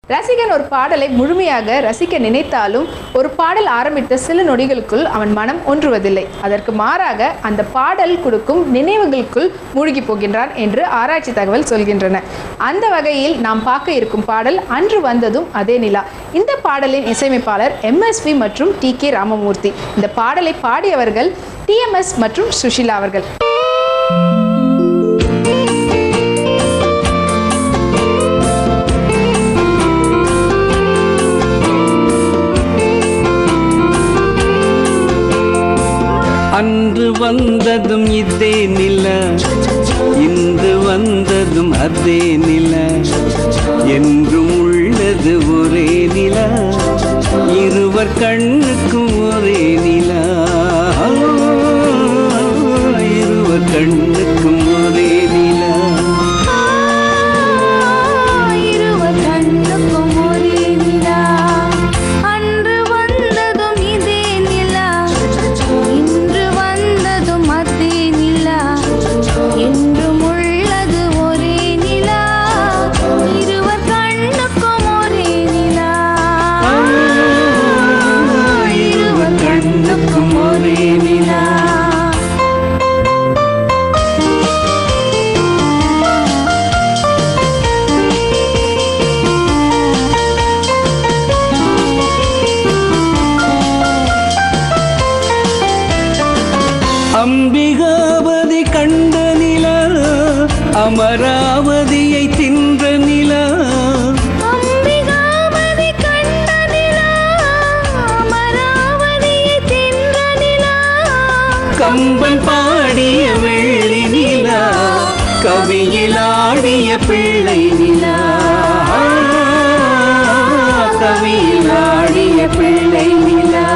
ரசிகன் ஒரு பாடலை முழுமையாக ரசிக்க நினைத்தாலும் ஒரு பாடல் ஆரம்பித்த சில நொடிகளுக்குள் அவன் மனம் ஒன்றுவதில்லை அதற்கு மாறாக அந்த பாடல் கொடுக்கும் நினைவுகளுக்குள் மூழ்கி போகின்றான் என்று ஆராய்ச்சி தகவல் சொல்கின்றன அந்த வகையில் நாம் பார்க்க இருக்கும் பாடல் அன்று வந்ததும் அதே நிலா இந்த பாடலின் இசையமைப்பாளர் எம்எஸ்வி மற்றும் டி கே ராமமூர்த்தி இந்த பாடலை பாடியவர்கள் டிஎம்எஸ் மற்றும் சுஷிலா அவர்கள் அன்று வந்ததும் இதே நில இன்று வந்ததும் அதே நில என்றும் உள்ளது ஒரே நில இருவர் கண்ணுக்கும் ஒரே நில இருவர் கண்ணுக்கும் ஒரே நில இருவர் கண்ணுக்கும் ஒரே நிலா அன்று வந்ததும் இதே நிலா இன்று வந்ததும் அதே நிலா என்றும் உள்ளது ஒரே நிலா இருவர் கண்ணுக்கும் ஒரே நிலா இருவர் கண்ணுக்கும் ஒரே நிலா அம்பிகாவதி கண்ட நிலா அமராவதியை தின்ற நிலா அம்பிகாமதி கண்ட நிலா அமராவதியை தின்ற நிலா கம்பன் பாடிய வெள்ளி நிலா கவியில் ஆடிய பிள்ளை நிலா கவியில் ஆடிய பிள்ளை நிலா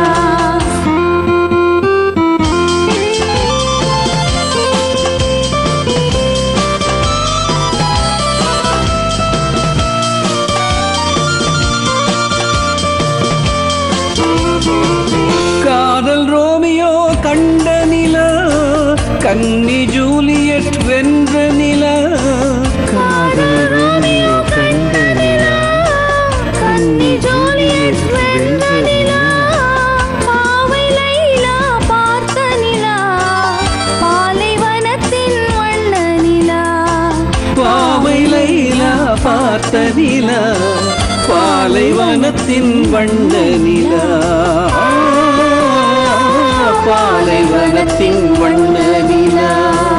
காதல் ரோமியோ கண்ட நிலா கன்னி ஜூலியட் வென்ற நிலா காதல் ரோமியோ கண்ட நிலா கன்னி ஜூலியட் வென்ற நிலா பாவை லைலா பார்த்த நிலா பாலைவனத்தின் வண்ண நிலா பாவை லைலா பார்த்த நிலா பாலைவனத்தின் வண்ண நிலா பாலைவனத்தின் வண்ண நிலா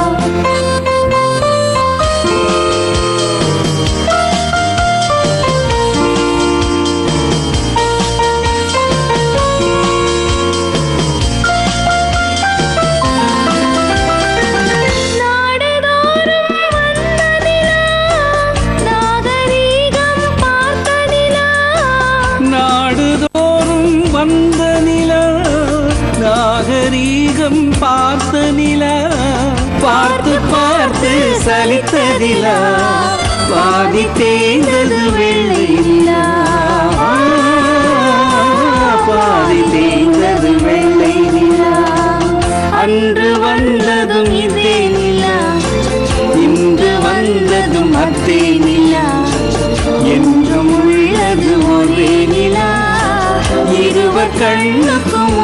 நாடுதோறும் வந்த நிலா நாகரீகம் பார்த்த நிலா நாடுதோறும் வந்த நிலா நாகரீகம் பார்த்த நிலா பார்த்து பார்த்து சலித்ததிலா பாதி தேய்ந்தது வெள்ளை நிலா பாதி தேய்ந்தது வெள்ளை நிலா அன்று வந்ததும் இதே நிலா இன்று வந்ததும் அதே நிலா என்றும் உள்ளது ஒரே நிலா இருவர் கண்ணுக்கும்